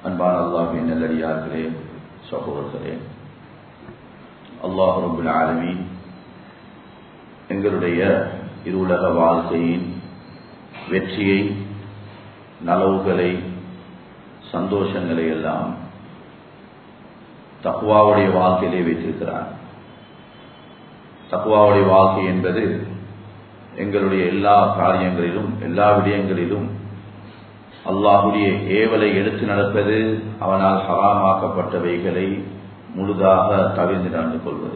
அன்பான அல்லாஹின் நல்லடியார்களே சகோதரர்களே அல்லாஹ் ரபுல் ஆலமீன் எங்களுடைய இருவுலக வாழ்க்கையின் வெற்றியை நலவுகளை சந்தோஷங்களை எல்லாம் தக்குவாவுடைய வாழ்க்கையிலே வைத்திருக்கிறார் தக்குவாவுடைய வாழ்க்கை என்பது எங்களுடைய எல்லா காரியங்களிலும் எல்லா விடயங்களிலும் அல்லாஹுடைய ஏவலை எடுத்து நடப்பது அவனால் ஹராமாக்கப்பட்டவைகளை முழுதாக தவிர்த்து நடந்து கொள்வது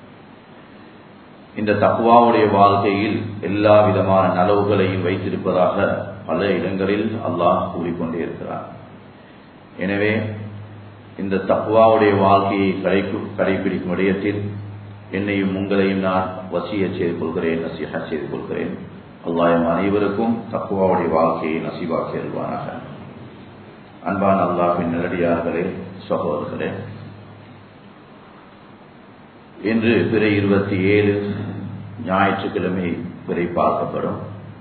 இந்த தக்குவாவுடைய வாழ்க்கையில் எல்லா விதமான நலவுகளையும் வைத்திருப்பதாக பல இடங்களில் அல்லாஹ் கூறிக்கொண்டே இருக்கிறார் எனவே இந்த தக்குவாவுடைய வாழ்க்கையை கடைபிடிக்கும் விடயத்தில் என்னையும் உங்களையும் நான் வசிய செய்து கொள்கிறேன் நசிஹா செய்து கொள்கிறேன் அல்லாயம் அனைவருக்கும் தக்குவாவுடைய வாழ்க்கையை நசிவாக்கி அல்வானாக அன்பான் அல்லாஹின் நேரடியார்களே சகோதரர்களே இன்று பிறை இருபத்தி ஏழு ஞாயிற்றுக்கிழமை பிறை பார்க்கப்படும்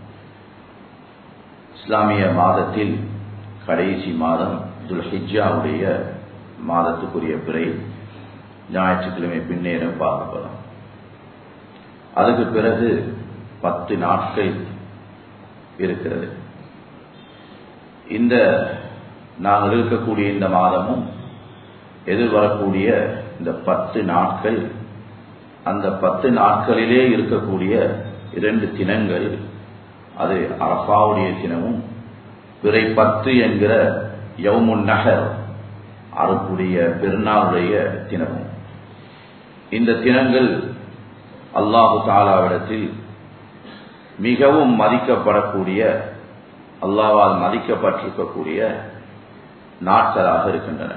இஸ்லாமிய மாதத்தில் கடைசி மாதம் துல்ஹிஜாவுடைய மாதத்துக்குரிய பிறை ஞாயிற்றுக்கிழமை பின்னேறம் பார்க்கப்படும் அதுக்கு பிறகு பத்து நாட்கள் இருக்கிறது இந்த நாங்கள் இருக்கக்கூடிய இந்த மாதமும் எதிர்வரக்கூடிய இந்த பத்து நாட்கள் அந்த பத்து நாட்களிலே இருக்கக்கூடிய இரண்டு தினங்கள் அது அரபாவுடைய தினமும் பிறை பத்து என்கிற யவுமுன் நகர் அறுப்புடைய பெருநாளுடைய தினமும் இந்த தினங்கள் அல்லாஹு தாலாவிடத்தில் மிகவும் மதிக்கப்படக்கூடிய அல்லாவால் மதிக்கப்பட்டிருக்கக்கூடிய நாட்களாக இருக்கின்றன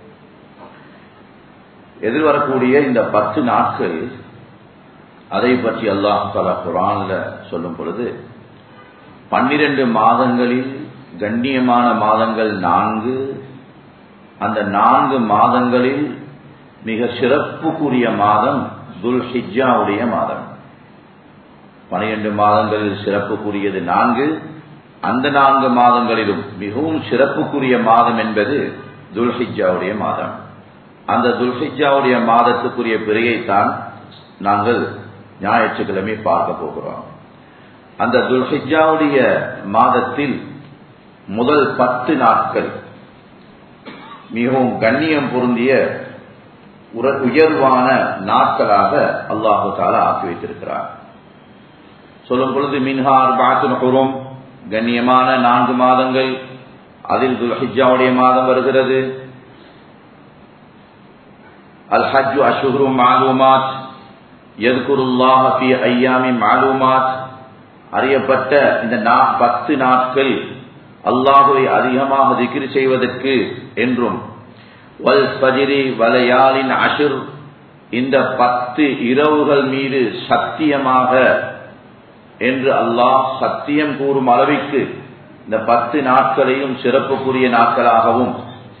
எதிர்வரக்கூடிய இந்த பத்து நாட்கள் அதை பற்றி அல்லாஹ் தலா குரான்ல சொல்லும் பொழுது பன்னிரண்டு மாதங்களில் கண்ணியமான மாதங்கள் நான்கு அந்த நான்கு மாதங்களில் மிக சிறப்புக்குரிய மாதம் துல் ஹிஜாவுடைய மாதம் பனிரெண்டு மாதங்களில் சிறப்புக்குரியது நான்கு அந்த நான்கு மாதங்களிலும் மிகவும் சிறப்புக்குரிய மாதம் என்பது துல்ஹிஜாவுடைய மாதம் அந்த துல்ஹிஜாவுடைய மாதத்துக்குரிய பிறையைத்தான் நாங்கள் ஞாயிற்றுக்கிழமை பார்க்க போகிறோம் அந்த துல்ஹிஜாவுடைய மாதத்தில் முதல் பத்து நாட்கள் மிகவும் கண்ணியம் பொருந்திய உயர்வான நாட்களாக அல்லாஹு தாலா ஆக்கி வைத்திருக்கிறார் சொல்லும் பொழுது மின்ஹார் பாத்தும் கண்ணியமான நான்கு மாதங்கள் அதில் துல்ஹிஜாவுடைய மாதம் வருகிறது அல் ஹஜ் அஷுஹரு மாலூமாத் எதுகுருல்லாஹ் ஃபி ஐயாமி மாலூமாத் அறியப்பட்ட இந்த பத்து நாட்கள் அல்லாஹுவை அதிகமாக திக்ரி செய்வதற்கு என்றும் வல் பஜிரி வலையாலின் அஷுர் இந்த பத்து இரவுகள் மீது சத்தியமாக என்று அல்லாஹ் சத்தியம் கூறும் அளவிற்கு இந்த பத்து நாட்களையும் சிறப்புக்குரிய நாட்களாகவும்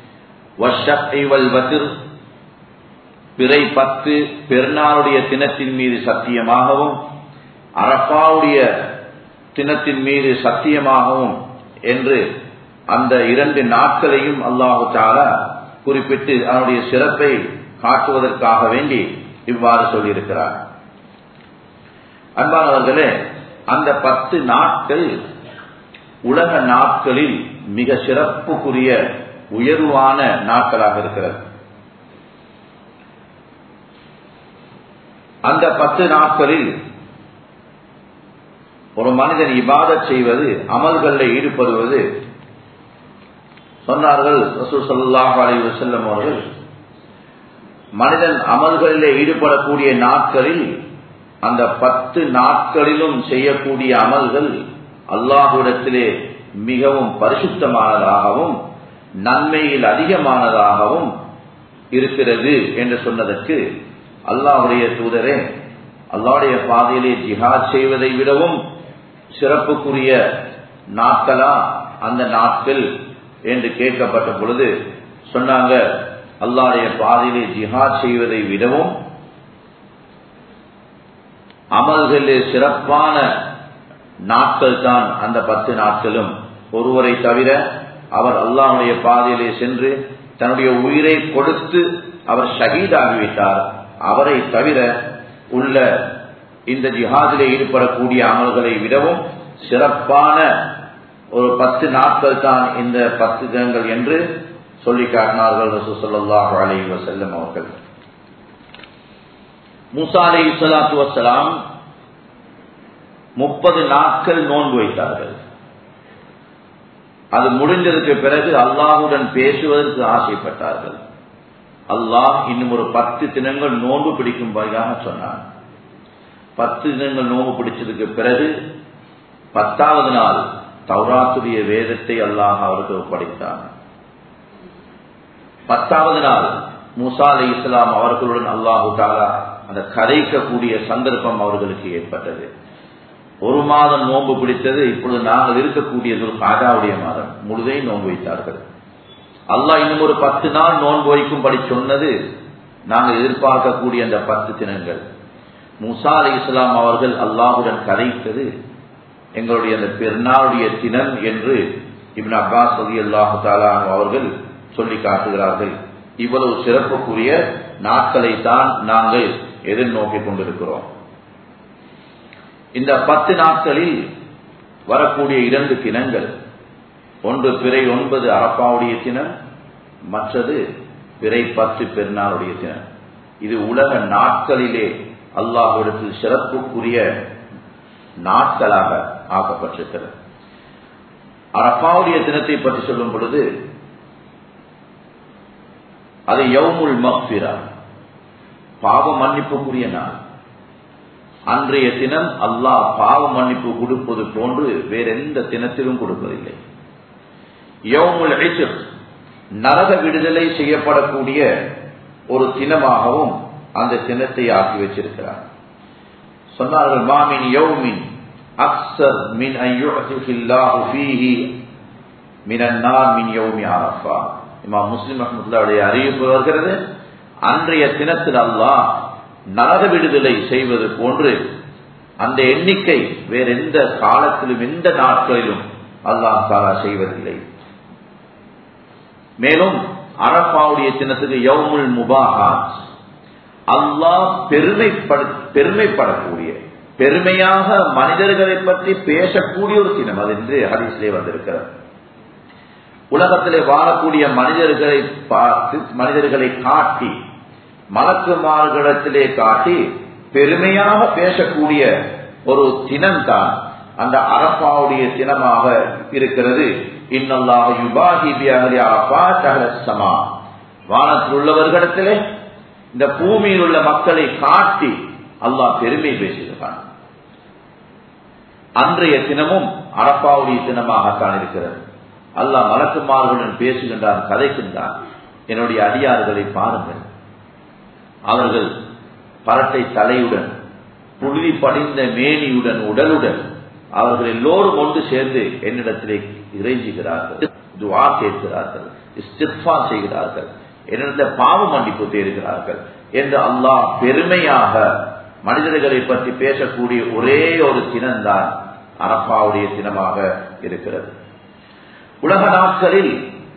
பிறை பத்து பெருநாளுடைய தினத்தின் மீது சத்தியமாகவும் அரப்பாவுடைய தினத்தின் மீது சத்தியமாகவும் என்று அந்த இரண்டு நாட்களையும் அல்லாஹு தாலா குறிப்பிட்டு அதனுடைய சிறப்பை காட்டுவதற்காக வேண்டி இவ்வாறு சொல்லியிருக்கிறார் அன்பானவர்களே அந்த பத்து நாட்கள் உலக நாட்களில் மிக சிறப்புக்குரிய உயர்வான நாட்களாக இருக்கிறது அந்த பத்து நாட்களில் ஒரு மனிதன் இபாதத் செய்வது அமல்களில் ஈடுபடுவது சொன்னார்கள் ரசூல் சல்லாஹ் அலி வசல்லம் அவர்கள் மனிதன் அமல்களிலே ஈடுபடக்கூடிய நாட்களில் அந்த பத்து நாட்களிலும் செய்யக்கூடிய அமல்கள் அல்லாஹுடத்திலே மிகவும் பரிசுத்தமானதாகவும் நன்மையில் அதிகமானதாகவும் இருக்கிறது என்று சொன்னதற்கு அல்லாஹுடைய தூதரே அல்லாவுடைய பாதையிலே ஜிஹாத் செய்வதை விடவும் சிறப்புக்குரிய நாட்களா அந்த நாட்கள் என்று கேட்கப்பட்ட பொழுது சொன்னாங்க அல்லாடைய பாதையிலே ஜிஹாத் செய்வதை விடவும் அமல்களிலே சிறப்பான நாட்கள் தான் அந்த பத்து நாட்களும் ஒருவரை தவிர அவர் அல்லாஹுடைய பாதையிலே சென்று தன்னுடைய உயிரை கொடுத்து அவர் ஷஹீதாகிவிட்டார் அவரை தவிர உள்ள இந்த ஜிஹாதிலே ஈடுபடக்கூடிய அமல்களை விடவும் சிறப்பான ஒரு பத்து நாட்கள் தான் இந்த பத்து தினங்கள் என்று சொல்லி காட்டினார்கள் ரசூசல்லாஹு அலி வசல்லம் அவர்கள் மூசா அலி சலாத்து வசலாம் முப்பது நாட்கள் நோன்பு வைத்தார்கள் அது முடிஞ்சதுக்கு பிறகு அல்லாஹுடன் பேசுவதற்கு ஆசைப்பட்டார்கள் அல்லாஹ் இன்னும் ஒரு பத்து தினங்கள் நோன்பு பிடிக்கும்படியாக சொன்னான் பத்து தினங்கள் நோன்பு பிடிச்சதுக்கு பிறகு பத்தாவது நாள் தௌராத்துடைய வேதத்தை அல்லாஹ் அவருக்கு ஒப்படைத்தான் பத்தாவது நாள் மூசா அலி இஸ்லாம் அவர்களுடன் அல்லாஹு தாலா அந்த கதைக்கக்கூடிய சந்தர்ப்பம் அவர்களுக்கு ஏற்பட்டது ஒரு மாதம் நோன்பு பிடித்தது இப்பொழுது நாங்கள் இருக்கக்கூடியது ஒரு காஜாவுடைய மாதம் முழுதையும் நோன்பு வைத்தார்கள் அல்லாஹ் இன்னும் ஒரு பத்து நாள் நோன்பு வைக்கும்படி சொன்னது நாங்கள் எதிர்பார்க்கக்கூடிய அந்த பத்து தினங்கள் முசா அலி இஸ்லாம் அவர்கள் அல்லாஹுடன் கதைத்தது எங்களுடைய அந்த பெருநாளுடைய தினம் என்று இப்ன அப்பாஸ் அலி அல்லாஹு தாலா அவர்கள் சொல்லி காட்டுகிறார்கள் இவ்வளவு சிறப்புக்குரிய நாட்களை தான் நாங்கள் எதிர்நோக்கிக் கொண்டிருக்கிறோம் இந்த பத்து நாட்களில் வரக்கூடிய இரண்டு தினங்கள் ஒன்று பிறை ஒன்பது அரப்பாவுடைய தினம் மற்றது பிறை பத்து பெருநாளுடைய தினம் இது உலக நாட்களிலே அல்லாஹிடத்தில் சிறப்புக்குரிய நாட்களாக ஆக்கப்பட்டிருக்கிறது அரப்பாவுடைய தினத்தை பற்றி சொல்லும் பொழுது அது யவுமுல் மக்பிரா பாவ மன்னிப்புக்குரிய நாள் அன்றைய தினம் அல்லாஹ் பாவ மன்னிப்பு கொடுப்பது போன்று வேற எந்த தினத்திலும் கொடுப்பதில்லை யவுமுல் நரக விடுதலை செய்யப்படக்கூடிய ஒரு தினமாகவும் அந்த தினத்தை ஆக்கி வச்சிருக்கிறார் சொன்னார்கள் மாமின் யௌமின் அக்சர் மின் ஐயுல்லாஹு ஃபீஹி மினன்னார் மின் யௌமி அரஃபா இமா முஸ்லிம் அஹமதுல்லாவுடைய அறிவிப்பு வருகிறது அன்றைய தினத்தில் அல்லாஹ் நரக விடுதலை செய்வது போன்று அந்த எண்ணிக்கை வேற எந்த காலத்திலும் எந்த நாட்களிலும் அல்லாஹ் தாலா செய்வதில்லை மேலும் அரபாவுடைய தினத்துக்கு யவுமுல் முபாஹாத் அல்லாஹ் பெருமைப்பட பெருமைப்படக்கூடிய பெருமையாக மனிதர்களை பற்றி பேசக்கூடிய ஒரு தினம் அது என்று ஹரிசிலே வந்திருக்கிறது உலகத்திலே வாழக்கூடிய மனிதர்களை பார்த்து மனிதர்களை காட்டி மலக்குமார்களிடத்திலே காட்டி பெருமையாக பேசக்கூடிய ஒரு தினம்தான் அந்த அரப்பாவுடைய தினமாக இருக்கிறது இன்னல்லாக யுபாஹி சமா வானத்தில் உள்ளவர்களிடத்திலே இந்த பூமியில் உள்ள மக்களை காட்டி அல்லாஹ் பெருமை பேசுகிறான் அன்றைய தினமும் அரப்பாவுடைய தினமாகத்தான் இருக்கிறது அல்லாஹ் மலக்குமார்களுடன் பேசுகின்றான் கதைக்கின்றான் என்னுடைய அடியார்களை பாருங்கள் அவர்கள் பரட்டை தலையுடன் புழுதி படிந்த மேனியுடன் உடலுடன் அவர்கள் எல்லோரும் ஒன்று சேர்ந்து என்னிடத்திலே இறைஞ்சுகிறார்கள் துவா கேட்கிறார்கள் இஸ்திஃபா செய்கிறார்கள் என்னிடத்தில் பாவ மன்னிப்பு தேடுகிறார்கள் என்று அல்லாஹ் பெருமையாக மனிதர்களை பற்றி பேசக்கூடிய ஒரே ஒரு தினம்தான் அரப்பாவுடைய தினமாக இருக்கிறது உலக நாட்களில்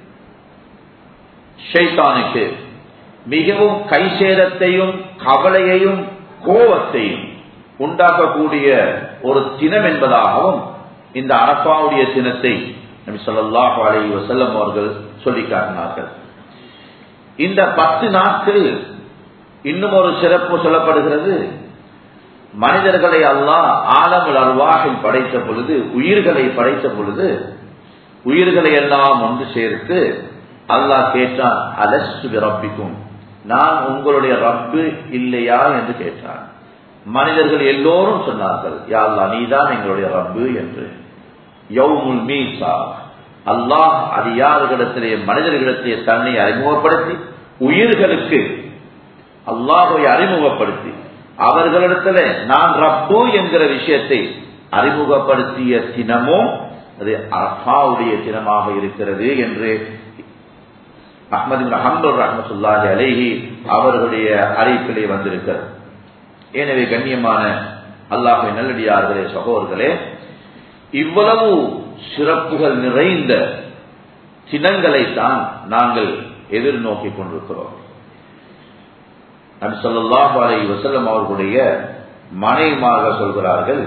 ஷைத்தானுக்கு மிகவும் கைசேதத்தையும் கவலையையும் கோபத்தையும் உண்டாக்கக்கூடிய ஒரு தினம் என்பதாகவும் இந்த அரப்பாவுடைய தினத்தை நபி சொல்லாஹு அலி வசல்லம் அவர்கள் சொல்லி காட்டினார்கள் இந்த பத்து நாட்கள் இன்னும் ஒரு சிறப்பு சொல்லப்படுகிறது மனிதர்களை அல்லாஹ் ஆலங்கள் அருவாகில் படைத்த பொழுது உயிர்களை படைத்த பொழுது உயிர்களை எல்லாம் ஒன்று சேர்த்து அல்லாஹ் கேட்டான் அலஸ்து ரப்பிக்கும் நான் உங்களுடைய ரப்பு இல்லையா என்று கேட்டான் மனிதர்கள் எல்லோரும் சொன்னார்கள் யாழ்லா நீதான் எங்களுடைய ரப்பு என்று யவுமுல் மீசா அல்லாஹ் அது யார்களிடத்திலே மனிதர்களிடத்திலே தன்னை அறிமுகப்படுத்தி உயிர்களுக்கு அல்லாஹை அறிமுகப்படுத்தி அவர்களிடத்துல நான் ரப்பு என்கிற விஷயத்தை அறிமுகப்படுத்திய தினமும் அது அரபாவுடைய தினமாக இருக்கிறது என்று அஹமது ஹம்பல் ரஹமத்துல்லாஹி அலேஹி அவர்களுடைய அறிவிப்பிலே வந்திருக்கிறது எனவே கண்ணியமான அல்லாஹை நல்லடியார்களே சகோதர்களே இவ்வளவு சிறப்புகள் நிறைந்த தினங்களைத்தான் நாங்கள் எதிர்நோக்கி கொண்டிருக்கிறோம் நபி ஸல்லல்லாஹு அலைஹி வஸல்லம் அவர்களுடைய மனைவிமாக சொல்கிறார்கள்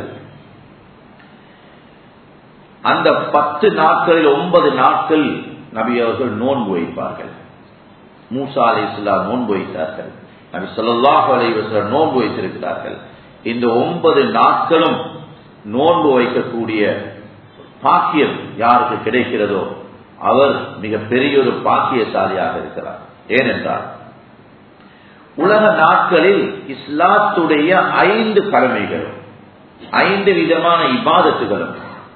அந்த பத்து நாட்களில் ஒன்பது நாட்கள் நபி அவர்கள் நோன்பு வைப்பார்கள் மூசா அலி இஸ்லாம் நோன்பு வைத்தார்கள் நபி ஸல்லல்லாஹு அலைஹி வஸல்லம் நோன்பு வைத்திருக்கிறார்கள் இந்த ஒன்பது நாட்களும் நோன்பு வைக்கக்கூடிய பாக்கியம் யாருக்கு கிடைக்கிறதோ அவர் மிக பெரிய ஒரு பாக்கியசாலியாக இருக்கிறார் ஏனென்றால் உலக நாட்களில் இஸ்லாத்துடைய ஐந்து கடமைகளும் ஐந்து விதமான இபாதத்துகளும்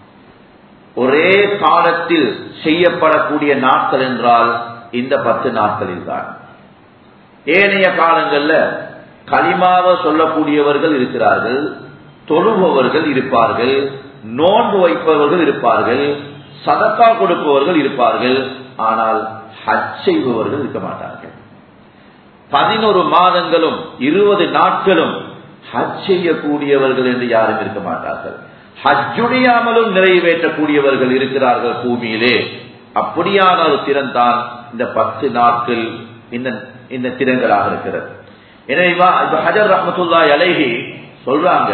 ஒரே காலத்தில் செய்யப்படக்கூடிய நாட்கள் என்றால் இந்த பத்து நாட்களில் தான் ஏனைய காலங்கள்ல களிமாவ சொல்லக்கூடியவர்கள் இருக்கிறார்கள் தொழுபவர்கள் இருப்பார்கள் நோன்பு வைப்பவர்கள் இருப்பார்கள் சதக்கா கொடுப்பவர்கள் இருப்பார்கள் ஆனால் ஹஜ் செய்பவர்கள் இருக்க மாட்டார்கள் பதினொரு மாதங்களும் இருபது நாட்களும் ஹஜ் செய்யக்கூடியவர்கள் என்று யாரும் இருக்க மாட்டார்கள் ஹஜ்ஜுடையாமலும் நிறைவேற்றக்கூடியவர்கள் இருக்கிறார்கள் பூமியிலே அப்படியான ஒரு திறன் தான் இந்த பத்து நாட்கள் இந்த இந்த திறன்களாக இருக்கிறது எனவே ஹஜர் ரஹமத்துல்லா அலைஹி சொல்றாங்க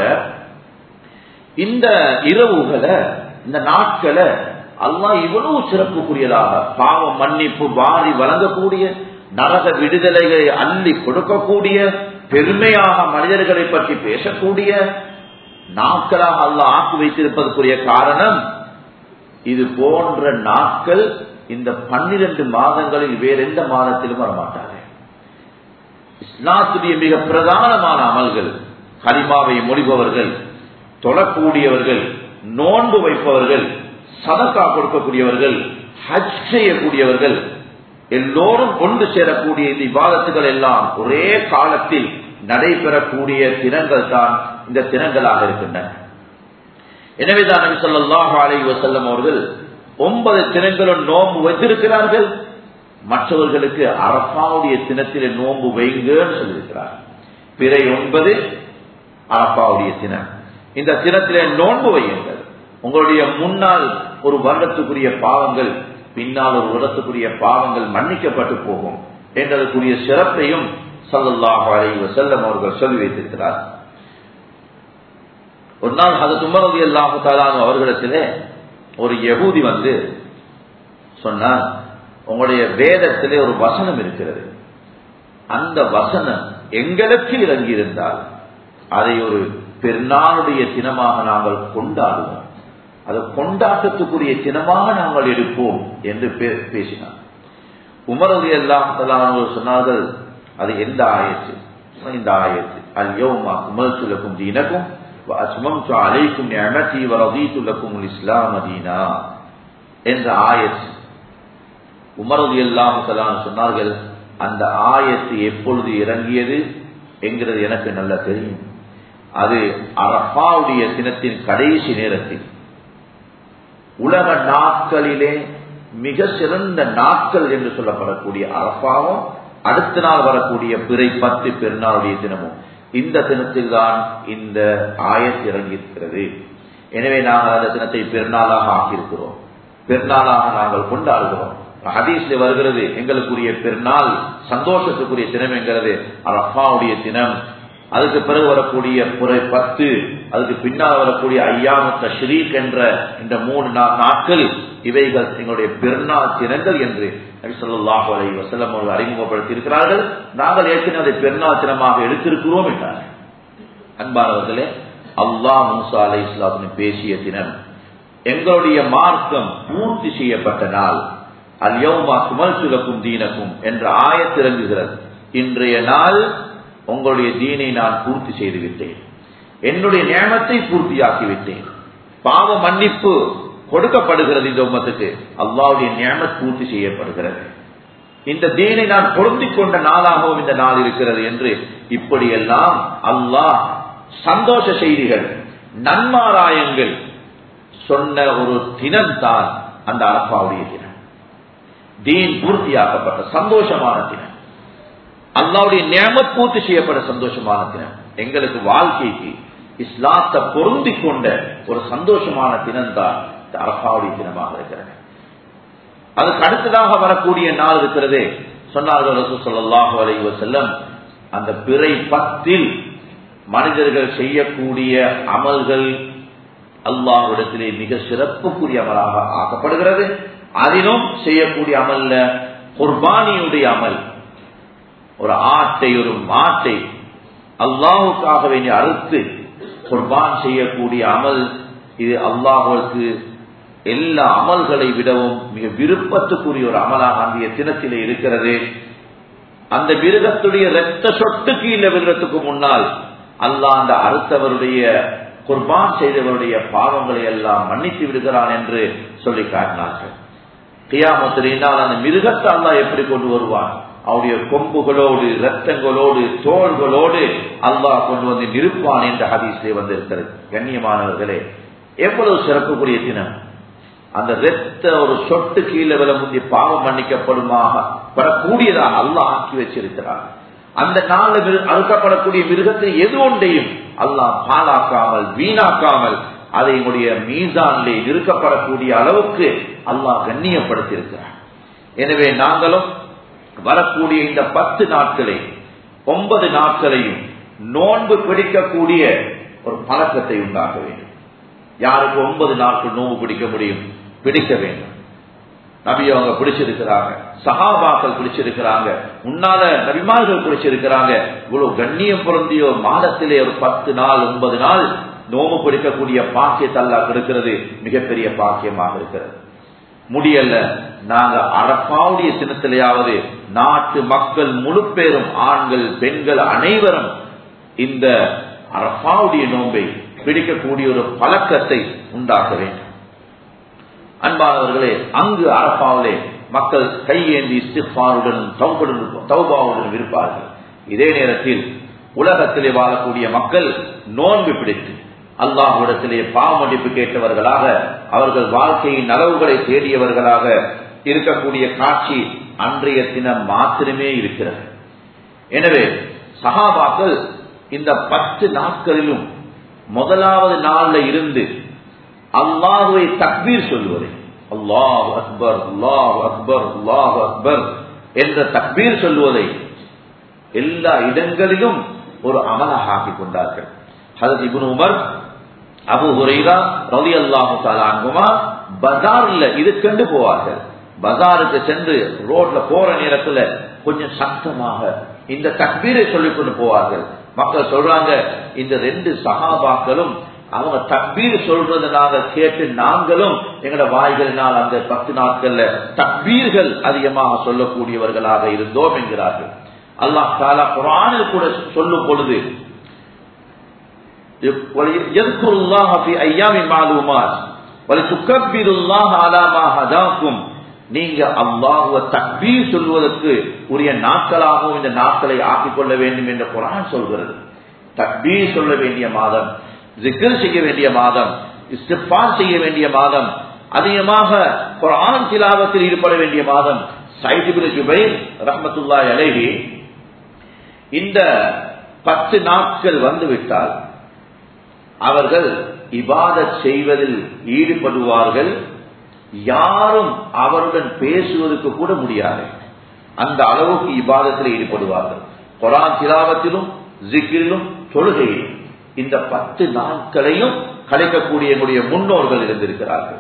இந்த இரவுகளை இந்த நாட்களை அல்லாஹ் இவ்வளவு சிறப்புக்குரியதாக பாவம் மன்னிப்பு வாரி வழங்கக்கூடிய நரக விடுதலைகளை அள்ளி கொடுக்கக்கூடிய பெருமையாக மனிதர்களை பற்றி பேசக்கூடிய நாட்களாக அல்லாஹ் ஆக்கி வைத்திருப்பதற்குரிய காரணம் இது போன்ற நாட்கள் இந்த பன்னிரண்டு மாதங்களில் வேற எந்த மாதத்திலும் வரமாட்டார்கள் இஸ்லாத்துடைய மிக பிரதானமான அமல்கள் கலிமாவை மொழிபவர்கள் தொழக்கூடியவர்கள் நோன்பு வைப்பவர்கள் சதக்கா கொடுக்கக்கூடியவர்கள் ஹஜ் செய்யக்கூடியவர்கள் எல்லோரும் கொண்டு சேரக்கூடிய இந்த விவாதத்துகள் எல்லாம் ஒரே காலத்தில் நடைபெறக்கூடிய தினங்கள் தான் இந்த தினங்களாக இருக்கின்றன எனவேதான் நபி சொல்லாஹு அலை வசல்லம் அவர்கள் ஒன்பது தினங்களும் நோன்பு வைத்திருக்கிறார்கள் மற்றவர்களுக்கு அரப்பாவுடைய தினத்திலே நோன்பு வைங்கன்னு சொல்லியிருக்கிறார் பிறை ஒன்பது அரப்பாவுடைய தினம் இந்த தினத்திலே நோன்பு வையுங்கள் உங்களுடைய முன்னால் ஒரு வருடத்துக்குரிய பாவங்கள் பின்னால் ஒரு வருடத்துக்குரிய பாவங்கள் மன்னிக்கப்பட்டு போகும் என்றதற்குரிய சிறப்பையும் சல்லாஹ் அலைவ செல்லம் அவர்கள் சொல்லி வைத்திருக்கிறார் ஒரு நாள் அது துமரதி அல்லாஹு தாலான அவர்களிடத்திலே ஒரு யகூதி வந்து சொன்னார் உங்களுடைய வேதத்திலே ஒரு வசனம் இருக்கிறது அந்த வசனம் எங்களுக்கு இறங்கியிருந்தால் அதை ஒரு பெருநாளுடைய தினமாக நாங்கள் கொண்டாடுவோம் அது கொண்டாட்டத்துக்குரிய தினமாக நாங்கள் எடுப்போம் என்று பேசினார் உமரது எல்லாம் சொன்னார்கள் அது எந்த ஆயத்து இந்த ஆயத்து அல் யோமா உமர் சுலக்கும் தீனக்கும் அஸ்மம் அலைக்கும் அமதி வரதீத்து லக்கும் இஸ்லாம் அதீனா என்ற ஆயத்து உமரது எல்லாம் சொன்னார்கள் அந்த ஆயத்து எப்பொழுது இறங்கியது என்கிறது எனக்கு நல்லா தெரியும் அது அரபாவுடைய தினத்தின் கடைசி நேரத்தில் உலக நாட்களிலே மிக சிறந்த நாட்கள் என்று சொல்லப்படக்கூடிய அரபாவும் அடுத்த நாள் வரக்கூடிய பிறை பத்து பெருநாளுடைய தினமும் இந்த தினத்தில் தான் இந்த ஆயத்து இறங்கியிருக்கிறது எனவே நாங்கள் அந்த தினத்தை பெருநாளாக ஆக்கியிருக்கிறோம் பெருநாளாக நாங்கள் கொண்டாடுகிறோம் ஹதீஸ்ல வருகிறது எங்களுக்குரிய பெருநாள் சந்தோஷத்துக்குரிய தினம் என்கிறது அரப்பாவுடைய தினம் அதுக்கு பிறகு வரக்கூடிய புறை பத்து அதுக்கு பின்னால் வரக்கூடிய ஐயாமு தஷ்ரீக் என்ற இந்த மூணு நாட்கள் இவைகள் எங்களுடைய பெருநாள் தினங்கள் என்று நபிசல்லாஹு அலை வசலம் அவர்கள் அறிமுகப்படுத்தி இருக்கிறார்கள் நாங்கள் ஏற்கனவே அதை பெருநாள் தினமாக எடுத்திருக்கிறோம் என்றார்கள் அன்பானவர்களே அல்லா மூசா அலை இஸ்லாத்தின் பேசிய தினம் எங்களுடைய மார்க்கம் பூர்த்தி செய்யப்பட்ட நாள் அல்யௌமா குமல் சுலக்கும் தீனக்கும் என்ற ஆயத்திறங்குகிறது இன்றைய நாள் உங்களுடைய தீனை நான் பூர்த்தி செய்து விட்டேன் என்னுடைய நியமத்தை பூர்த்தியாக்கி விட்டேன் பாவ மன்னிப்பு கொடுக்கப்படுகிறது இந்த உம்மத்துக்கு அல்லாவுடைய நியமத் பூர்த்தி செய்யப்படுகிறது இந்த தீனை நான் பொருந்திக் கொண்ட நாளாகவும் இந்த நாள் இருக்கிறது என்று இப்படியெல்லாம் அல்லாஹ் சந்தோஷ செய்திகள் நன்மாராயங்கள் சொன்ன ஒரு தினம் தான் அந்த அரப்பாவுடைய தினம் தீன் பூர்த்தியாக்கப்பட்ட சந்தோஷமான தினம் அல்லாவுடைய நியமத் பூர்த்தி செய்யப்பட சந்தோஷமான தினம் எங்களுக்கு வாழ்க்கைக்கு இஸ்லாத்தை பொருந்திக் கொண்ட ஒரு சந்தோஷமான தினம் தான் அரபாவுடைய தினமாக இருக்கிறது அதுக்கு அடுத்ததாக வரக்கூடிய நாள் இருக்கிறதே சொன்னார்கள் சொல்லாஹு அலைவ செல்லம் அந்த பிறை பத்தில் மனிதர்கள் செய்யக்கூடிய அமல்கள் அல்லாஹ்விடத்திலே மிக சிறப்புக்குரிய அமலாக ஆக்கப்படுகிறது அதிலும் செய்யக்கூடிய அமல்ல குர்பானியுடைய அமல் ஒரு ஆட்டை ஒரு மாட்டை அல்லாஹுக்காக வேண்டிய அறுத்து குர்பான் செய்யக்கூடிய அமல் இது அல்லாஹுக்கு எல்லா அமல்களை விடவும் மிக விருப்பத்துக்குரிய ஒரு அமலாக அந்த தினத்திலே இருக்கிறது அந்த மிருகத்துடைய ரத்த சொட்டு கீழே விழுறதுக்கு முன்னால் அல்லாஹ் அந்த அறுத்தவருடைய குர்பான் செய்தவருடைய பாவங்களை எல்லாம் மன்னித்து விடுகிறான் என்று சொல்லி காட்டினார்கள் கியாமத்தினால் அந்த மிருகத்தை அல்லா எப்படி கொண்டு வருவான் அவருடைய கொம்புகளோடு ரத்தங்களோடு தோள்களோடு அல்லாஹ் கொண்டு வந்து நிற்பான் என்ற ஹதீஸே வந்திருக்கிறது கண்ணியமானவர்களே எவ்வளவு சிறப்புக்குரிய தினம் அந்த ரத்த ஒரு சொட்டு கீழே வில முந்தி பாவம் மன்னிக்கப்படுமாக படக்கூடியதாக அல்லாஹ் ஆக்கி வச்சிருக்கிறார் அந்த நாளில் அறுக்கப்படக்கூடிய மிருகத்தை எது ஒன்றையும் அல்லாஹ் பாலாக்காமல் வீணாக்காமல் அதை உடைய மீசானிலே நிறுக்கப்படக்கூடிய அளவுக்கு அல்லாஹ் கண்ணியப்படுத்தியிருக்கிறார் எனவே நாங்களும் வரக்கூடிய இந்த பத்து நாட்களை ஒன்பது நாட்களையும் நோன்பு பிடிக்கக்கூடிய ஒரு பழக்கத்தை உண்டாக்க வேண்டும் யாருக்கு ஒன்பது நாட்கள் நோன்பு பிடிக்க முடியும் பிடிக்க வேண்டும் நபி அவங்க பிடிச்சிருக்கிறாங்க சகாபாக்கள் பிடிச்சிருக்கிறாங்க முன்னால நபிமார்கள் பிடிச்சிருக்கிறாங்க இவ்வளவு கண்ணியம் பொருந்திய மாதத்திலே ஒரு பத்து நாள் ஒன்பது நாள் நோம்பு பிடிக்கக்கூடிய பாக்கியத்தல்லா இருக்கிறது மிகப்பெரிய பாக்கியமாக இருக்கிறது முடியல நாங்க அரப்பாவுடைய சின்னத்திலேயாவது நாட்டு மக்கள் முழு பேரும் ஆண்கள் பெண்கள் அனைவரும் இந்த அரப்பாவுடைய நோன்பை பிடிக்கக்கூடிய ஒரு பழக்கத்தை உண்டாக்க வேண்டும் அன்பானவர்களே அங்கு அரப்பாவிலே மக்கள் கையேந்தி இஸ்திஃபாருடன் தௌபாவுடன் இருப்பார்கள் இதே நேரத்தில் உலகத்திலே வாழக்கூடிய மக்கள் நோன்பு பிடித்து அல்லாஹ்விடத்திலே பாவமன்னிப்பு கேட்டவர்களாக அவர்கள் வாழ்க்கையின் நலவுகளை தேடியவர்களாக இருக்கக்கூடிய காட்சி அன்றைய தினம் மாத்திரமே இருக்கிறது எனவே சகாபாக்கள் இந்த பத்து நாட்களிலும் முதலாவது நாள்ல இருந்து அல்லாஹுவை தக்பீர் சொல்லுவது அல்லாஹ் அக்பர் அல்லாஹ் அக்பர் அல்லாஹ் அக்பர் என்ற தக்பீர் சொல்லுவதை எல்லா இடங்களிலும் ஒரு அமலாக ஆக்கிக் கொண்டார்கள் ஹதத் இபுன் உமர் அபு ஹுரைரா ரவி அல்லாஹு தாலாங்குமா பஜார்ல இது கண்டு போவார்கள் பஜாருக்கு சென்று ரோட்ல போற நேரத்துல கொஞ்சம் சத்தமாக இந்த தக்பீரை சொல்லிக் கொண்டு போவார்கள் மக்கள் சொல்றாங்க இந்த ரெண்டு சகாபாக்களும் அவங்க தக்பீர் சொல்றதை நாங்க கேட்டு நாங்களும் எங்களோட வாய்களினால் அந்த பத்து நாட்கள்ல தக்பீர்கள் அதிகமாக சொல்லக்கூடியவர்களாக இருந்தோம் என்கிறார்கள் அல்லாஹ் தாலா குரானில் கூட சொல்லும் பொழுது நீங்க அல்லாஹுவ தக்பீர் சொல்வதற்கு உரிய நாட்களாகவும் இந்த நாட்களை ஆக்கிக் கொள்ள வேண்டும் என்று குரான் சொல்கிறது தக்பீர் சொல்ல வேண்டிய மாதம் ஜிக்கர் செய்ய வேண்டிய மாதம் இஸ்திஃபார் செய்ய வேண்டிய மாதம் அதிகமாக குரான் திலாவத்தில் ஈடுபட வேண்டிய மாதம் சைதிபுல் ஜுபைர் ரஹமத்துல்லா அலேஹி இந்த பத்து நாட்கள் வந்துவிட்டால் அவர்கள் இபாத செய்வதில் ஈடுபடுவார்கள் யாரும் அவருடன் பேசுவதற்கு கூட முடியாது அந்த அளவுக்கு இபாதத்தில் ஈடுபடுவார்கள் குரான் திலாவத்திலும் ஜிக்கிரிலும் தொழுகையிலும் இந்த பத்து நாட்களையும் கலைக்கக்கூடிய என்னுடைய முன்னோர்கள் இருந்திருக்கிறார்கள்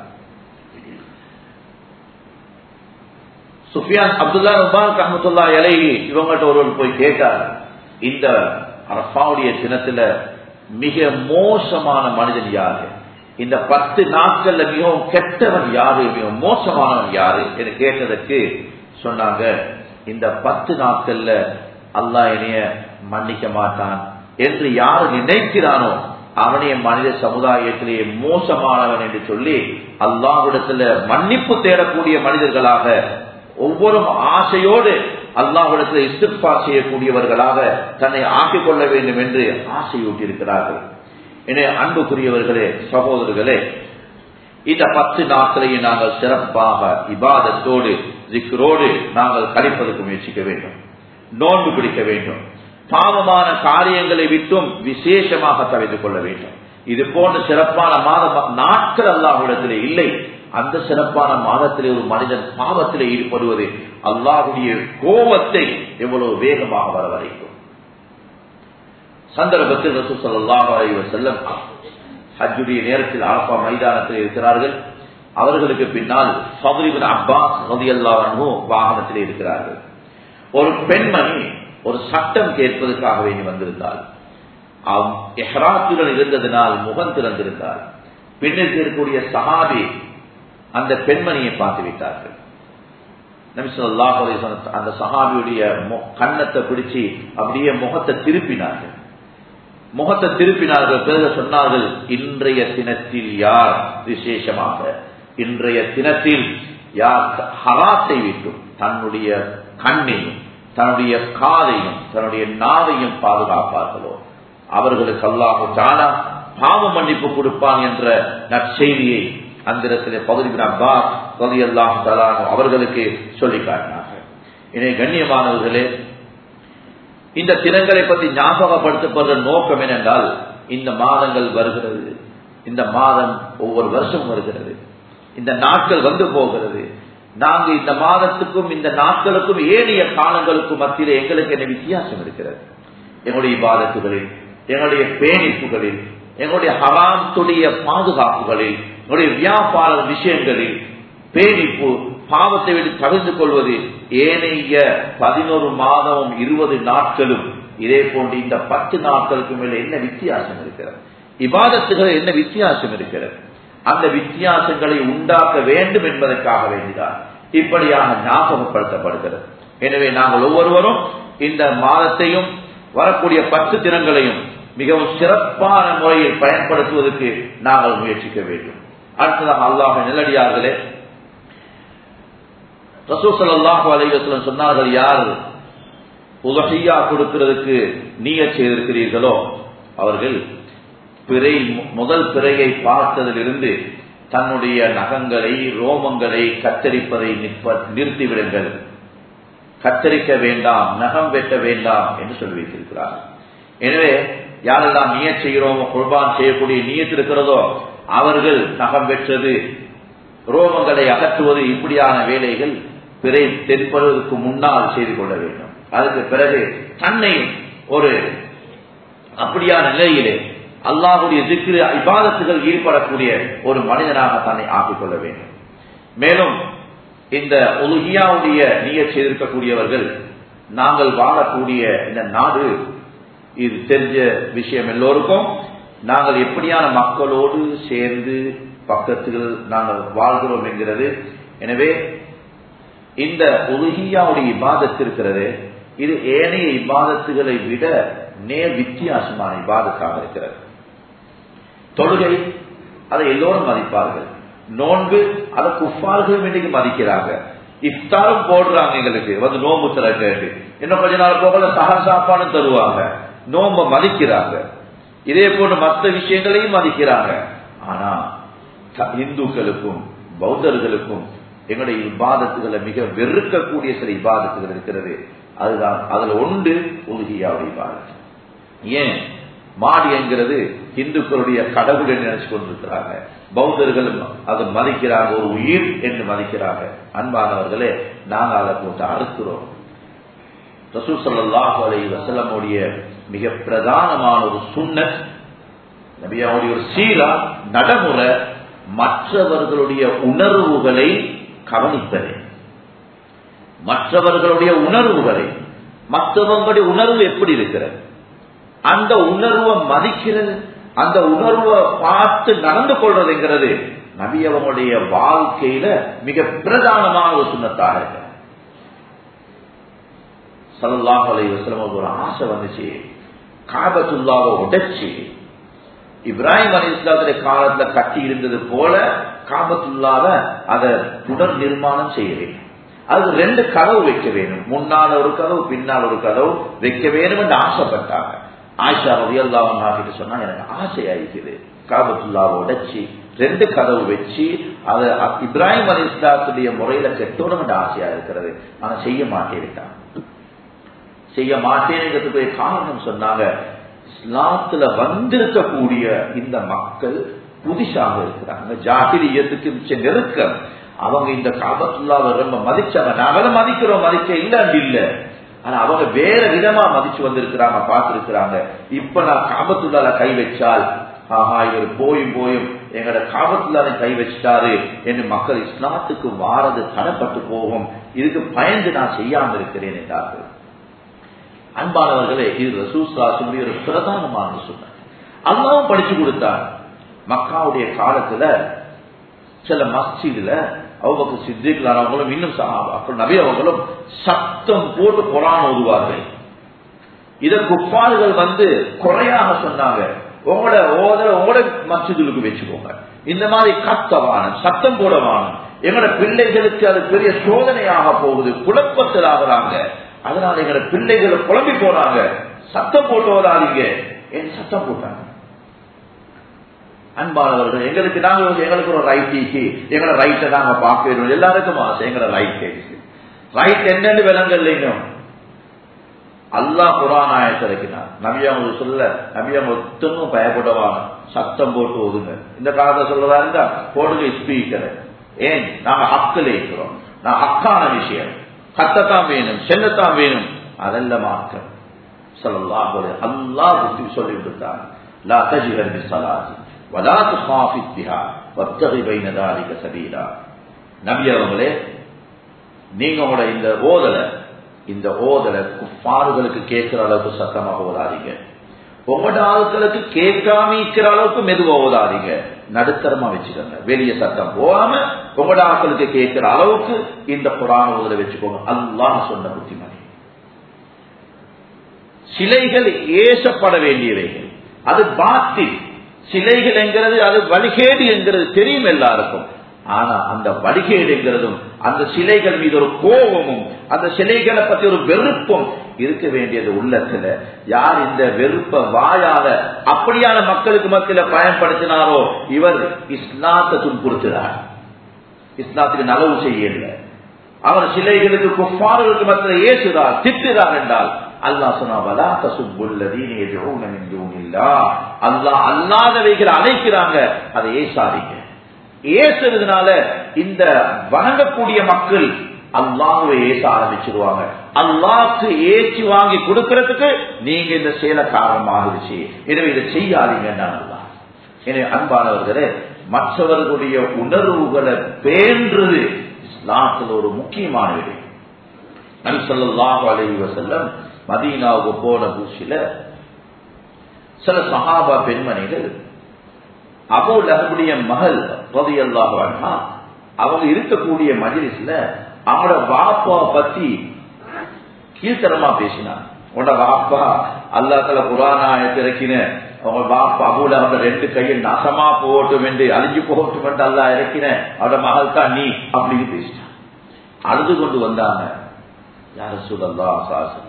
சுஃபியான் அப்துல்லா ரபான் ரஹமத்துல்லா இலையி இவங்கள்ட்ட ஒருவர் போய் கேட்டார் இந்த அரசாவுடைய தினத்துல மிக மோசமான மனிதன் யாரு இந்த பத்து நாட்கள்ல மிகவும் கெட்டவன் யாரு மிகவும் மோசமானவன் யாரு என்று கேட்டதற்கு சொன்னாங்க இந்த பத்து நாட்கள்ல அல்லாஹ் என்னைய மன்னிக்க மாட்டான் என்று யார் நினைக்கிறானோ அவனைய மனித சமுதாயத்திலேயே மோசமானவன் என்று சொல்லி அல்லாஹ்விடத்துல மன்னிப்பு தேடக்கூடிய மனிதர்களாக ஒவ்வொரு ஆசையோடு அல்லாஹ்விடத்தில் இஸ்திஃபா செய்யக்கூடியவர்களாக தன்னை ஆக்கிக் கொள்ள வேண்டும் என்று ஆசையூட்டியிருக்கிறார்கள் எனவே அன்புக்குரியவர்களே சகோதரர்களே இந்த பத்து நாட்களையும் நாங்கள் சிறப்பாக இபாதத்தோடு ஜிக்ரோடு நாங்கள் கழிப்பதற்கு முயற்சிக்க வேண்டும் நோன்பு பிடிக்க வேண்டும் பாவமான காரியங்களை விட்டும் விசேஷமாக தவிர்த்து கொள்ள வேண்டும் இது போன்ற சிறப்பான மாத நாட்கள் அல்லாஹ்விடத்திலே இல்லை அந்த சிறப்பான மாதத்திலே ஒரு மனிதன் பாவத்திலே ஈடுபடுவது அல்லாஹுடைய கோபத்தை எவ்வளவு வேகமாக வரவழைக்கும் சந்தர்ப்பத்தில் ரசூ சல்லாஹ் அலைவர் செல்லம் ஹஜ்ஜுடைய நேரத்தில் அரப்பா மைதானத்தில் இருக்கிறார்கள் அவர்களுக்கு பின்னால் ஃபதுலிபின் அப்பாஸ் ரதி அல்லாஹோ வாகனத்தில் இருக்கிறார்கள் ஒரு பெண்மணி ஒரு சட்டம் கேட்பதற்காக வேண்டி வந்திருந்தாள் எஹ்ராத்துடன் இருந்ததினால் முகம் திறந்திருந்தார் பின்னர் இருக்கக்கூடிய சஹாபி அந்த பெண்மணியை பார்த்து விட்டார்கள் நபிசுல்லாஹ் அந்த சஹாபியுடைய கன்னத்தை பிடிச்சு அப்படியே முகத்தை திருப்பினார்கள் முகத்தை திருப்பினார்கள் பிறகு சொன்னார்கள் இன்றைய தினத்தில் யார் விசேஷமாக இன்றைய தினத்தில் யார் ஹராத்தை விட்டும் தன்னுடைய கண்ணையும் தன்னுடைய காதையும் தன்னுடைய நாவையும் பாதுகாப்பார்களோ அவர்களுக்கு அல்லாஹு தானா பாவ மன்னிப்பு கொடுப்பான் என்ற நற்செய்தியை அந்த இடத்திலே பகுதி அப்பாஸ் பகுதி அல்லாஹு தலானோ அவர்களுக்கு சொல்லி காட்டினார்கள் இனி கண்ணியமானவர்களே இந்த தினங்களை பற்றி ஞாபகப்படுத்தப்படுற நோக்கம் என்னென்றால் இந்த மாதங்கள் வருகிறது இந்த மாதம் ஒவ்வொரு வருஷம் வருகிறது இந்த நாட்கள் வந்து போகிறது நாங்க இந்த மாதத்துக்கும் இந்த நாட்களுக்கும் ஏனைய காலங்களுக்கும் மத்தியில் எங்களுக்கு என்ன வித்தியாசம் இருக்கிறது எங்களுடைய இபாதத்துகளில் எங்களுடைய பேணிப்புகளில் எங்களுடைய ஹராத்துடைய பாதுகாப்புகளில் எங்களுடைய வியாபார விஷயங்களில் பேணிப்பு பாவத்தை விட்டு தவிர்த்து கொள்வது ஏனைய பதினோரு மாதமும் இருபது நாட்களும் இதே போன்று இந்த பத்து நாட்களுக்கு மேல என்ன வித்தியாசம் இருக்கிறது இபாதத்துகள் என்ன வித்தியாசம் இருக்கிறது அந்த வித்தியாசங்களை உண்டாக்க வேண்டும் என்பதற்காக வேண்டிதான் இப்படியாக ஞாபகப்படுத்தப்படுகிறது எனவே நாங்கள் ஒவ்வொருவரும் இந்த மாதத்தையும் வரக்கூடிய பத்து தினங்களையும் மிகவும் சிறப்பான முறையில் பயன்படுத்துவதற்கு நாங்கள் முயற்சிக்க வேண்டும் அடுத்ததாக அல்லாஹ் நிலடியார்களே ரசூசல்லாஹு அலைவசலம் சொன்னார்கள் யார் உதகையா கொடுக்கிறதுக்கு நீய செய்திருக்கிறீர்களோ அவர்கள் பிறை முதல் பிறையை பார்த்ததிலிருந்து தன்னுடைய நகங்களை ரோமங்களை கத்தரிப்பதை நிறுத்திவிடுங்கள் கத்தரிக்க வேண்டாம் நகம் வெட்ட வேண்டாம் என்று சொல்லி வைத்திருக்கிறார் எனவே யாரெல்லாம் நீய செய்கிறோமோ குர்பான் செய்யக்கூடிய நீயத்து இருக்கிறதோ அவர்கள் நகம் வெற்றது ரோமங்களை அகற்றுவது இப்படியான வேலைகள் பிறை தென்படுவதற்கு முன்னால் செய்து கொள்ள வேண்டும் அதுக்கு பிறகு தன்னை ஒரு அப்படியான நிலையிலே அல்லாஹுடைய திக்கு இபாதத்துகள் ஈடுபடக்கூடிய ஒரு மனிதனாக தன்னை ஆக்கிக் கொள்ள வேண்டும் மேலும் இந்த ஒலுகியாவுடைய நீய செய்திருக்கக்கூடியவர்கள் நாங்கள் வாழக்கூடிய இந்த நாடு இது தெரிஞ்ச விஷயம் எல்லோருக்கும் நாங்கள் எப்படியான மக்களோடு சேர்ந்து பக்கத்தில் நாங்கள் வாழ்கிறோம் என்கிறது எனவே இந்த ஒலுகியாவுடைய இபாதத்து இருக்கிறது இது ஏனைய இபாதத்துகளை விட நேர் வித்தியாசமான இபாதத்தாக இருக்கிறது தொழுகை அதை எல்லோரும் மதிப்பார்கள் நோன்பு அதை குஃபார்களும் இன்னைக்கு மதிக்கிறாங்க இஃப்தாரும் போடுறாங்க எங்களுக்கு வந்து நோம்பு தர கேட்டு இன்னும் கொஞ்ச நாள் போகல சக சாப்பாடும் தருவாங்க நோம்ப மதிக்கிறாங்க இதே போன்ற மற்ற விஷயங்களையும் மதிக்கிறாங்க ஆனா இந்துக்களுக்கும் பௌத்தர்களுக்கும் எங்களுடைய இபாதத்துகளை மிக வெறுக்கக்கூடிய சில இபாதத்துகள் இருக்கிறது அதுதான் அதுல ஒன்று உலகியாவுடைய இபாதத்து ஏன் மாடி என்கிறது இந்துக்களுடைய கடவுள் என்று நினைச்சு கொண்டிருக்கிறாங்க பௌத்தர்கள் அதை மதிக்கிறாங்க ஒரு உயிர் என்று மதிக்கிறாங்க அன்பானவர்களே நாங்க அதை போட்டு அறுக்கிறோம் ரசூல் சல்லாஹ் அலை வசலமுடைய மிக பிரதானமான ஒரு சுண்ணத் நபியாவுடைய ஒரு சீலா நடைமுறை மற்றவர்களுடைய உணர்வுகளை கவனிப்பதே மற்றவர்களுடைய உணர்வுகளை மற்றவங்களுடைய உணர்வு எப்படி இருக்கிறது அந்த உணர்வை மதிக்கிறது அந்த உணர்வை பார்த்து நடந்து கொள்றதுங்கிறது நபி அவங்களுடைய வாழ்க்கையில மிக பிரதானமான ஒரு சுண்ணத்தாக இருக்கு சல்லாஹ் அலை வசலம் ஒரு ஆசை வந்துச்சு காபத்துல்லாவை உடைச்சு இப்ராஹிம் அலி இஸ்லாத்துடைய காலத்துல கட்டி இருந்தது போல காபத்துல்லாவ அதை புனர் நிர்மாணம் செய்ய வேண்டும் அதுக்கு ரெண்டு கதவு வைக்க வேணும் முன்னால் ஒரு கதவு பின்னால் ஒரு கதவு வைக்க வேணும் என்று ஆசைப்பட்டாங்க ஆயிஷா ரவியல்லாவும் கிட்ட சொன்னா எனக்கு ஆசையா இருக்குது காபத்துல்லாவை உடைச்சி ரெண்டு கதவு வச்சு அதை இப்ராஹிம் அலி இஸ்லாத்துடைய முறையில கெட்டோடும் என்று ஆசையா இருக்கிறது ஆனா செய்ய மாட்டேன் செய்ய மாட்டேங்கிறதுக்கு காரணம் சொன்னாங்க இஸ்லாத்துல வந்திருக்கக்கூடிய இந்த மக்கள் புதுசாக இருக்கிறாங்க ஜாகிரியத்துக்கு மிச்ச நெருக்கம் அவங்க இந்த காபத்துள்ளாவை ரொம்ப மதிச்சாங்க நாங்கள மதிக்கிறோம் மதிக்க இல்லன்னு இல்ல ஆனா அவங்க வேற விதமா மதிச்சு வந்திருக்கிறாங்க பார்த்திருக்கிறாங்க இப்ப நான் காபத்துள்ளால கை வச்சால் ஆஹா இவர் போயும் போயும் எங்கட காபத்துள்ளார கை வச்சிட்டாரு என்று மக்கள் இஸ்லாத்துக்கு வாரது தடப்பட்டு போகும் இதுக்கு பயந்து நான் செய்யாம இருக்கிறேன் என்றார்கள் அன்பானவர்களே இது ரசூஸ்லா சொல்லி ஒரு பிரதானமான சொன்னார் அல்லாவும் படிச்சு கொடுத்தார் மக்காவுடைய காலத்துல சில மஸ்ஜிதுல அவங்க சித்திகளார் அவங்களும் இன்னும் அப்புறம் நபி அவங்களும் சத்தம் போட்டு குரான் ஓதுவார்கள் இத குப்பாடுகள் வந்து குறையாக சொன்னாங்க உங்களோட ஓத உங்களோட மசிதுக்கு வச்சுக்கோங்க இந்த மாதிரி கத்தவான சத்தம் போடவான எங்களோட பிள்ளைகளுக்கு அது பெரிய சோதனையாக போகுது குழப்பத்தில் ஆகுறாங்க அதனால எங்களோட பிள்ளைகளை குழம்பி போனாங்க சத்தம் போட்டு வராதிங்க என் சத்தம் போட்டாங்க அன்பானவர்கள் எங்களுக்கு நாங்க எங்களுக்கு ஒரு ரைட் ஈக்கி எங்களை ரைட்டை நாங்க பார்க்க வேணும் எல்லாருக்கும் ஆசை எங்களை ரைட் ரைட் என்னன்னு விலங்கல்லைங்க அல்லா புறாநாயத்தை இருக்கிறார் நபி அவங்க சொல்ல நபி அவங்க ஒத்தனும் பயப்படுவாங்க சத்தம் போட்டு ஒதுங்க இந்த காலத்தை சொல்றதா இருந்தா போடுங்க ஸ்பீக்கர் ஏன் நாங்க ஹக்கில் இருக்கிறோம் நான் ஹக்கான விஷயம் கத்தத்தான் வேணும் செல்லத்தான் வேணும் அதெல்லாம் மார்க்கம் சொல்லலாம் அல்லா புத்தி சொல்லி கொடுத்தாங்க லா தஜிகர் சலாசி வலா துஹாஃபித் பிஹா வத்தகி பைன தாலிக சபீலா நபி அவங்களே நீங்க உங்களோட இந்த ஓதலை இந்த ஓதலை குஃபாறுகளுக்கு கேட்கிற அளவுக்கு சத்தமாக ஓதாதீங்க உங்களோட ஆட்களுக்கு கேட்காம இருக்கிற அளவுக்கு மெதுவா ஓதாதீங்க நடுத்தரமா வச்சுக்கோங்க வெளிய சத்தம் போகாம உங்களோட ஆட்களுக்கு கேட்கிற அளவுக்கு இந்த குரான் ஓதலை வச்சுக்கோங்க அல்லாஹ் சொன்ன புத்திமதி சிலைகள் ஏசப்பட வேண்டியவைகள் அது பாத்தி சிலைகள் என்கிறது அது வழிகேடு என்கிறது தெரியும் எல்லாருக்கும் ஆனா அந்த வழிகேடுங்கிறதும் அந்த சிலைகள் மீது ஒரு கோபமும் அந்த சிலைகளை பத்தி ஒரு வெறுப்பும் இருக்க வேண்டியது உள்ளத்துல யார் இந்த வெறுப்ப வாயால அப்படியான மக்களுக்கு மத்தியில பயன்படுத்தினாரோ இவர் இஸ்லாத்தை துன்புறுத்துறார் இஸ்லாத்துக்கு நலவு செய்யல அவர் சிலைகளுக்கு குஃபார்களுக்கு மத்தியில் ஏசுறார் திட்டுறார் என்றால் அல்லா சொன்னா அல்லா அல்லாதவைகளை அழைக்கிறாங்க அதை ஏசாதீங்க ஏசுறதுனால இந்த வணங்கக்கூடிய மக்கள் அல்லாஹுவை ஏச ஆரம்பிச்சிருவாங்க அல்லாஹ்க்கு ஏற்றி வாங்கி கொடுக்கறதுக்கு நீங்க இந்த செயல காரணமாகிருச்சு எனவே இதை செய்யாதீங்கன்னா அல்லா எனவே அன்பானவர்களே மற்றவர்களுடைய உணர்வுகளை பேன்றது இஸ்லாத்தில் ஒரு முக்கியமான விடயம் நபி ஸல்லல்லாஹு அலைஹி வஸல்லம் மதீனாவுக்கு போன புதுசில சில சஹாபா பெண்மணிகள் அபு லஹபுடைய மகள் ரலியல்லாஹு அன்ஹா அவங்க இருக்கக்கூடிய மஜ்லிஸ்ல அவங்களோட வாப்பா பத்தி கீழ்த்தரமா பேசினான் உன்னோட வாப்பா அல்லா தல குரானாயத்தை இறக்கின அவங்க பாப்பா அபுல அவங்க ரெண்டு கையை நாசமா போகட்டும் என்று அழிஞ்சு போகட்டும் என்று அல்லா இறக்கின அவட மகள் தான் நீ அப்படின்னு பேசினான் அழுது கொண்டு வந்தாங்க யார சொல்லல்லா சாசன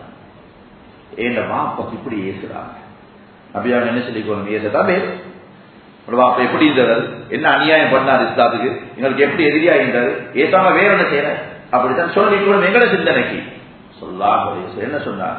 ஏன் வாப்பா இப்படி ஏசுறாங்க அப்படியாக என்ன சொல்லிக்கணும் ஏசதான் பேர் ஒரு வாப்பா எப்படி இருந்தார் என்ன அநியாயம் பண்ணார் இஸ்லாத்துக்கு எங்களுக்கு எப்படி எதிரியா இருந்தாரு ஏசாம வேற என்ன செய்யற அப்படித்தான் சொல்லிக்கணும் எங்கட சிந்தனைக்கு சொல்லா என்ன சொன்னாங்க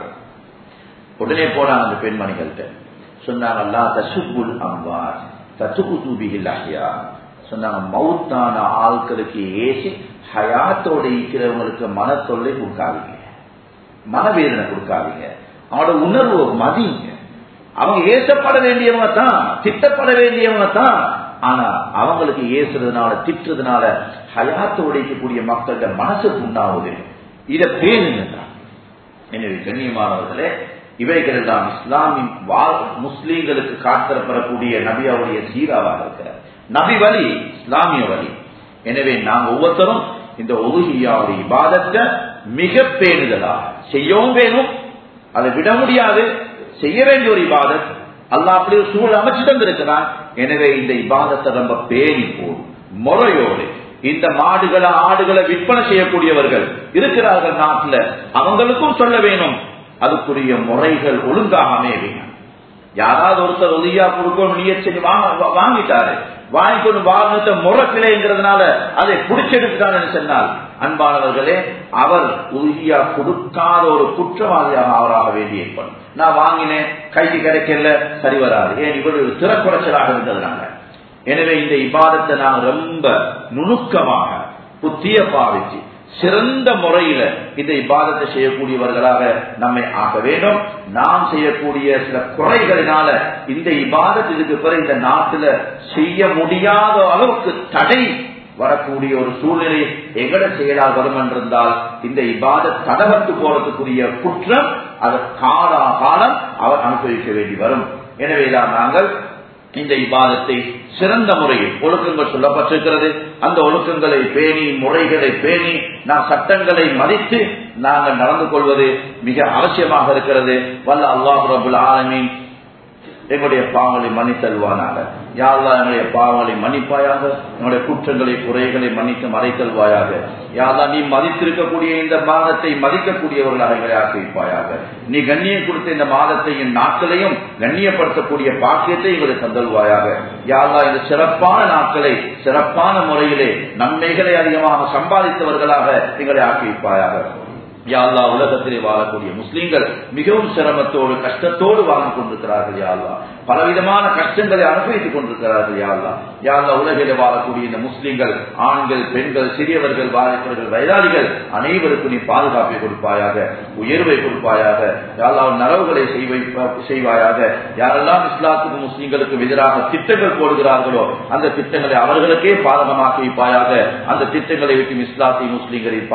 உடனே போனாங்க அந்த பெண்மணிகள்கிட்ட சொன்னாங்க அல்லா தசுபுல் அம்பார் தத்துக்கு தூபிகள் அஹியா சொன்னாங்க மவுத்தான ஆட்களுக்கு ஏசி ஹயாத்தோட இருக்கிறவங்களுக்கு மன தொல்லை கொடுக்காதீங்க மனவேதனை கொடுக்காதீங்க அவனோட உணர்வு மதிங்க அவங்க ஏசப்பட வேண்டியவங்க தான் திட்டப்பட வேண்டியவங்க தான் ஆனா அவங்களுக்கு ஏசுறதுனால திட்டுறதுனால ஹயாத்து உடைக்கக்கூடிய மக்கள்கிட்ட மனசு புண்ணாவது இதை பேணுங்க எனவே கண்ணியமானவர்களே இவைகள் எல்லாம் இஸ்லாமின் முஸ்லீம்களுக்கு காத்தரப்படக்கூடிய நபியாவுடைய சீராவாக இருக்கிற நபி வழி இஸ்லாமிய வழி எனவே நாம் ஒவ்வொருத்தரும் இந்த ஒதுகியாவுடைய இபாதத்தை மிக பேணுதலாக செய்யவும் வேணும் அதை விட முடியாது செய்ய வேண்டிய ஒரு இபாதத் அல்லா அப்படி ஒரு சூழல் அமைச்சு தந்திருக்கிறான் எனவே இந்த இபாதத்தை ரொம்ப பேணி போடும் முறையோடு இந்த மாடுகளை ஆடுகளை விற்பனை செய்யக்கூடியவர்கள் இருக்கிறார்கள் நாட்டில் அவங்களுக்கும் சொல்ல வேணும் அதுக்குரிய முறைகள் ஒழுங்காக அமைய வேணும் யாராவது ஒருத்தர் உதவியா கொடுக்கணும் நீ வாங்கிட்டாரு வாங்கிக்கொண்டு வாகனத்தை முறப்பிலைங்கிறதுனால அதை பிடிச்செடுத்துட்டான்னு சொன்னால் அன்பானவர்களே அவர் உறுதியா கொடுக்காத ஒரு குற்றவாளியாக அவராக வேண்டிய ஏற்படும் நான் வாங்கினேன் கைக்கு கிடைக்கல சரி வராது ஏன் இவ்வளவு திறக்குறைச்சலாக இருந்ததுனால எனவே இந்த இபாதத்தை நாம் ரொம்ப நுணுக்கமாக புத்திய பாவிச்சு சிறந்த முறையில இந்த இபாதத்தை செய்யக்கூடியவர்களாக நம்மை ஆக்க வேண்டும் நாம் செய்யக்கூடிய சில குறைகளினால இந்த இபாதத் இதுக்கு பிறகு இந்த நாட்டுல செய்ய முடியாத அளவுக்கு தடை வரக்கூடிய ஒரு சூழ்நிலை எங்கட செயலால் வரும் என்றிருந்தால் இந்த இபாத தடவத்து போறதுக்குரிய குற்றம் அது காலா காலம் அவர் அனுபவிக்க வேண்டி வரும் எனவேதான் நாங்கள் இந்த இபாதத்தை சிறந்த முறையில் ஒழுக்கங்கள் சொல்லப்பட்டிருக்கிறது அந்த ஒழுக்கங்களை பேணி முறைகளை பேணி நாம் சட்டங்களை மதித்து நாங்கள் நடந்து கொள்வது மிக அவசியமாக இருக்கிறது வல்ல அல்லாஹ் ரபுல் ஆலமீன் எங்களுடைய பாவங்களை மன்னித்தல்வானாக யாழ்லா எங்களுடைய பாவங்களை மன்னிப்பாயாக எங்களுடைய குற்றங்களை குறைகளை மன்னித்து மறைத்தல்வாயாக யாழ்லா நீ மதித்திருக்கக்கூடிய இந்த மாதத்தை மதிக்கக்கூடியவர்களாக எங்களை ஆக்கியிருப்பாயாக நீ கண்ணியம் கொடுத்த இந்த மாதத்தையும் நாட்களையும் கண்ணியப்படுத்தக்கூடிய பாக்கியத்தை எங்களுக்கு தந்தல்வாயாக யாழ்லா இந்த சிறப்பான நாட்களை சிறப்பான முறையிலே நன்மைகளை அதிகமாக சம்பாதித்தவர்களாக எங்களை ஆக்கியிருப்பாயாக யாழ்லா உலகத்திலே வாழக்கூடிய முஸ்லீம்கள் மிகவும் சிரமத்தோடு கஷ்டத்தோடு வாழ்ந்து கொண்டிருக்கிறார்கள் யாழ்லா பலவிதமான கஷ்டங்களை அனுபவித்துக் கொண்டிருக்கிறார்கள் யாழ்லா யாழ்லா உலகிலே வாழக்கூடிய இந்த முஸ்லீம்கள் ஆண்கள் பெண்கள் சிறியவர்கள் வாலிபர்கள் வயதாளிகள் அனைவருக்கும் நீ பாதுகாப்பை கொடுப்பாயாக உயர்வை கொடுப்பாயாக யாழ்லா நலவுகளை செய்வாயாக யாரெல்லாம் இஸ்லாத்துக்கும் முஸ்லீம்களுக்கும் எதிராக திட்டங்கள் போடுகிறார்களோ அந்த திட்டங்களை அவர்களுக்கே பாதகமாக்கி வைப்பாயாக அந்த திட்டங்களை விட்டு இஸ்லாத்தை முஸ்லீம்களை